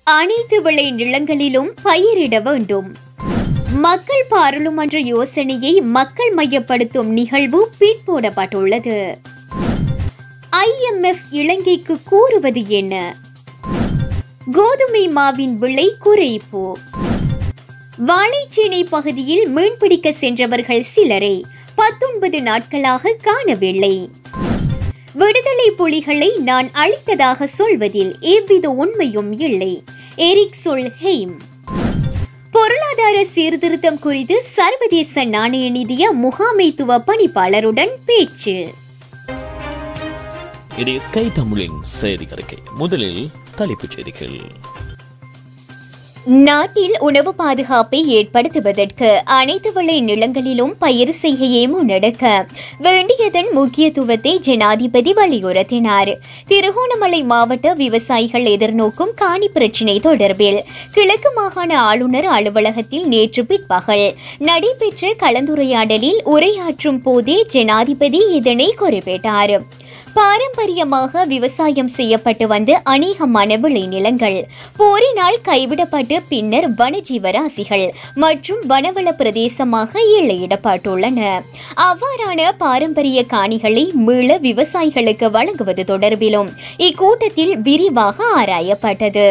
அனைத்து விளை நிலங்களிலும் பயிரிட வேண்டும் மக்கள் பாராளுமன்ற யோசனையை மக்கள் மையப்படுத்தும் நிகழ்வு பிற்போடப்பட்டுள்ளது ஐஎம்எஃப் இலங்கைக்கு கூறுவது என்ன கோதுமை மாவின் விலை குறைப்பு வாழைச்சேனை பகுதியில் மீன்பிடிக்க சென்றவர்கள் சிலரை பத்தொன்பது நாட்களாக காணவில்லை விடுதலை புலிகளை நான் அழித்ததாக சொல்வதில் எவ்வித உண்மையும் இல்லை எரிக் சொல்ஹெய்ம் பொருளாதார சீர்திருத்தம் குறித்து சர்வதேச நாணய நிதிய முகாமைத்துவ பணிப்பாளருடன் பேச்சு இது ஸ்கை தமிழின் செய்தி அறிக்கை முதலில் தலைப்புச் செய்திகள் நாட்டில் உணவு பாதுகாப்பை ஏற்படுத்துவதற்கு அனைத்து விளை நிலங்களிலும் பயிர் செய்கையை முன்னெடுக்க வேண்டியதன் முக்கியத்துவத்தை ஜனாதிபதி வலியுறுத்தினார் திருகோணமலை மாவட்ட விவசாயிகள் எதிர்நோக்கும் காணி பிரச்சினை தொடர்பில் கிழக்கு மாகாண ஆளுநர் அலுவலகத்தில் நேற்று பிற்பகல் நடைபெற்ற கலந்துரையாடலில் உரையாற்றும் போதே ஜனாதிபதி இதனை குறிப்பிட்டார் பாரம்பரியமாக விவசாயம் செய்யப்பட்டு வந்த அநேகமான விளைநிலங்கள் போரினால் கைவிடப்பட்டு பின்னர் வனஜீவராசிகள் மற்றும் வனவள பிரதேசமாக எல்லையிடப்பட்டுள்ளன அவ்வாறான பாரம்பரிய காணிகளை மீள விவசாயிகளுக்கு வழங்குவது தொடர்பிலும் இக்கூட்டத்தில் விரிவாக ஆராயப்பட்டது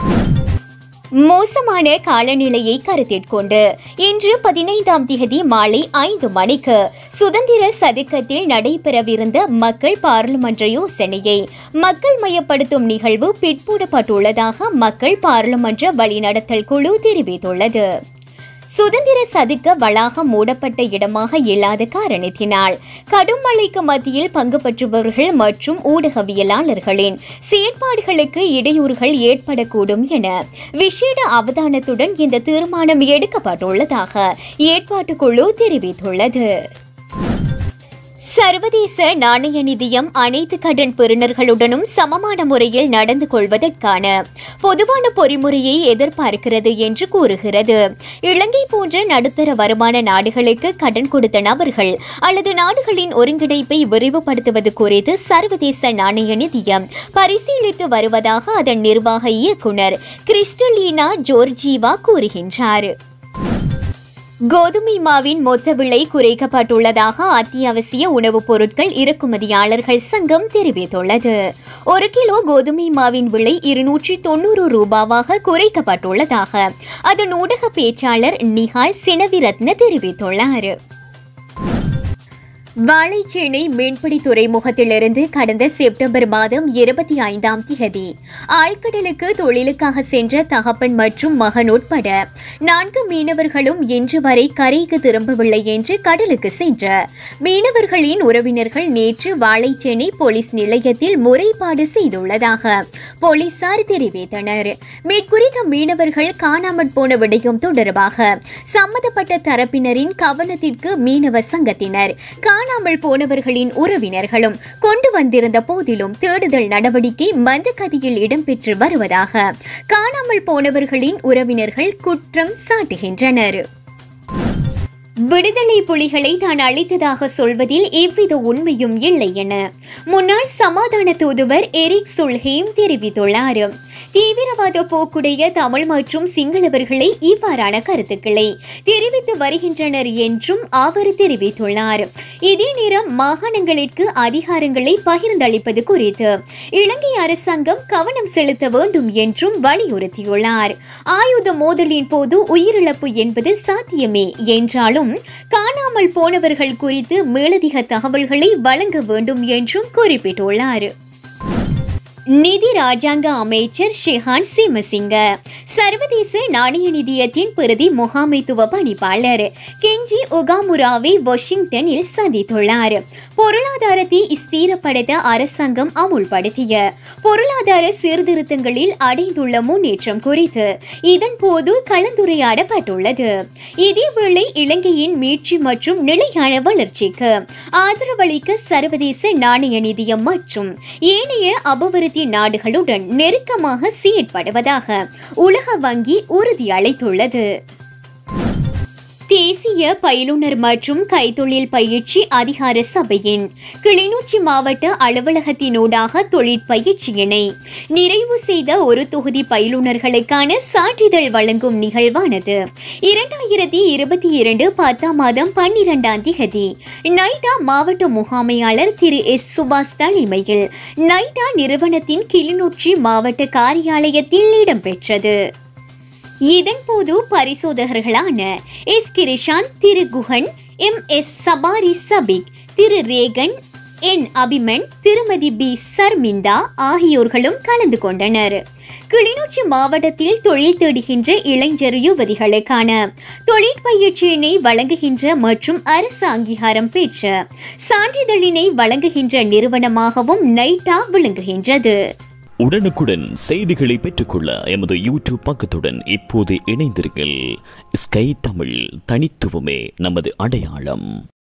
மோசமான காலநிலையை கருத்தில் கொண்டு இன்று பதினைந்தாம் தேதி மாலை ஐந்து மணிக்கு சுதந்திர சதுக்கத்தில் நடைபெறவிருந்த மக்கள் பாராளுமன்ற யோசனையை மக்கள் மயப்படுத்தும் நிகழ்வு பிற்போடப்பட்டுள்ளதாக மக்கள் பாராளுமன்ற வழிநடத்தல் குழு தெரிவித்துள்ளது சுதந்திர சதுக்க வளாகம் மூடப்பட்ட இடமாக இல்லாத காரணத்தினால் கடும் மழைக்கு மத்தியில் பங்கு பெற்றுபவர்கள் மற்றும் ஊடகவியலாளர்களின் செயற்பாடுகளுக்கு இடையூறுகள் ஏற்படக்கூடும் என விசேட அவதானத்துடன் இந்த தீர்மானம் எடுக்கப்பட்டுள்ளதாக ஏற்பாட்டுக்குழு தெரிவித்துள்ளது சர்வதேச நாணய நிதியம் அனைத்து கடன் பெறுநர்களுடனும் சமமான முறையில் நடந்து கொள்வதற்கான பொதுவான பொறிமுறையை எதிர்பார்க்கிறது என்று கூறுகிறது இலங்கை போன்ற நடுத்தர வருமான நாடுகளுக்கு கடன் கொடுத்த நபர்கள் அல்லது நாடுகளின் ஒருங்கிணைப்பை விரிவுபடுத்துவது குறித்து சர்வதேச நாணய நிதியம் பரிசீலித்து வருவதாக அதன் நிர்வாக இயக்குனர் கிறிஸ்டலீனா ஜோர்ஜீவா கூறுகின்றார் கோதுமை மாவின் மொத்த விலை குறைக்கப்பட்டுள்ளதாக அத்தியாவசிய உணவுப் பொருட்கள் இறக்குமதியாளர்கள் சங்கம் தெரிவித்துள்ளது ஒரு கிலோ கோதுமை மாவின் விலை இருநூற்றி தொண்ணூறு ரூபாவாக குறைக்கப்பட்டுள்ளதாக அதன் ஊடக பேச்சாளர் நிஹால் சினவிரத்ன தெரிவித்துள்ளார் வாழைச்சேனை மீன்பிடி துறைமுகத்திலிருந்து கடந்த செப்டம்பர் மாதம் இருபத்தி ஐந்தாம் தேதி ஆழ்கடலுக்கு தொழிலுக்காக சென்ற தகப்பன் மற்றும் மகன் உட்பட நான்கு மீனவர்களும் இன்று வரை கரைக்கு திரும்பவில்லை என்று கடலுக்கு சென்ற மீனவர்களின் உறவினர்கள் நேற்று வாழைச்சேனை போலீஸ் நிலையத்தில் முறைப்பாடு செய்துள்ளதாக போலீசார் தெரிவித்தனர் மேற்குறித்த மீனவர்கள் காணாமற் போன விடயம் தொடர்பாக சம்பந்தப்பட்ட தரப்பினரின் கவனத்திற்கு மீனவ சங்கத்தினர் காணாமல் போனவர்களின் உறவினர்களும் கொண்டு வந்திருந்த போதிலும் தேடுதல் நடவடிக்கை மந்தகதியில் இடம்பெற்று வருவதாக காணாமல் போனவர்களின் உறவினர்கள் குற்றம் சாட்டுகின்றனர் விடுதலை புலிகளை தான் அழித்ததாக சொல்வதில் எவ்வித உண்மையும் இல்லை என முன்னாள் சமாதான தூதுவர் எரிக் சுல்ஹேம் தெரிவித்துள்ளார் தீவிரவாத போக்குடைய தமிழ் மற்றும் சிங்களவர்களை இவ்வாறான கருத்துக்களை தெரிவித்து வருகின்றனர் என்றும் அவர் தெரிவித்துள்ளார் இதே நேரம் மாகாணங்களிற்கு அதிகாரங்களை பகிர்ந்தளிப்பது குறித்து இலங்கை அரசாங்கம் கவனம் செலுத்த வேண்டும் என்றும் வலியுறுத்தியுள்ளார் ஆயுத மோதலின் போது உயிரிழப்பு என்பது சாத்தியமே என்றாலும் காணாமல் போனவர்கள் குறித்து மேலதிக தகவல்களை வழங்க வேண்டும் என்றும் குறிப்பிட்டுள்ளார் நிதி ராஜாங்க அமைச்சர் ஷெஹான் சிமசிங்க சர்வதேச நாணய நிதியத்தின் பிரதி முகாமைத்துவ பணிப்பாளர் கெஞ்சி ஒகாமுராவை வாஷிங்டனில் சந்தித்துள்ளார் பொருளாதாரத்தை ஸ்திரப்படுத்த அரசாங்கம் அமுல்படுத்திய பொருளாதார சீர்திருத்தங்களில் அடைந்துள்ள முன்னேற்றம் குறித்து இதன் போது கலந்துரையாடப்பட்டுள்ளது இதேவேளை இலங்கையின் மீட்சி மற்றும் நிலையான வளர்ச்சிக்கு ஆதரவளிக்க சர்வதேச நாணய நிதியம் மற்றும் ஏனைய அபிவிருத்தி நாடுகளுடன் நெருக்கமாக செயற்படுவதாக உலக வங்கி உறுதியளித்துள்ளது தேசிய பயிலுனர் மற்றும் கைத்தொழில் பயிற்சி அதிகார சபையின் கிளிநொச்சி மாவட்ட அலுவலகத்தினூடாக தொழிற்பயிற்சியினை நிறைவு செய்த ஒரு தொகுதி பயிலுனர்களுக்கான சான்றிதழ் வழங்கும் நிகழ்வானது இரண்டாயிரத்தி இருபத்தி இரண்டு பத்தாம் மாதம் பன்னிரெண்டாம் திகதி நைடா மாவட்ட முகாமையாளர் திரு எஸ் சுபாஷ் தலைமையில் நைடா நிறுவனத்தின் கிளிநொச்சி மாவட்ட காரியாலயத்தில் இடம்பெற்றது இதன்போது பரிசோதகர்களான எஸ் கிரிஷாந்த் திரு குஹன் எம் எஸ் சபாரி சபிக் திரு ரேகன் என் அபிமன் திருமதி பி சர்மிந்தா ஆகியோர்களும் கலந்து கொண்டனர் கிளிநொச்சி மாவட்டத்தில் தொழில் தேடுகின்ற இளைஞர் யுவதிகளுக்கான தொழிற்பயிற்சியினை வழங்குகின்ற மற்றும் அரசு அங்கீகாரம் பெற்ற சான்றிதழினை வழங்குகின்ற நிறுவனமாகவும் நைட்டா விளங்குகின்றது உடனுக்குடன் செய்திகளை பெற்றுக்கொள்ள எமது யூடியூப் பக்கத்துடன் இப்போது இணைந்திருங்கள் ஸ்கை தமிழ் தனித்துவமே நமது அடையாளம்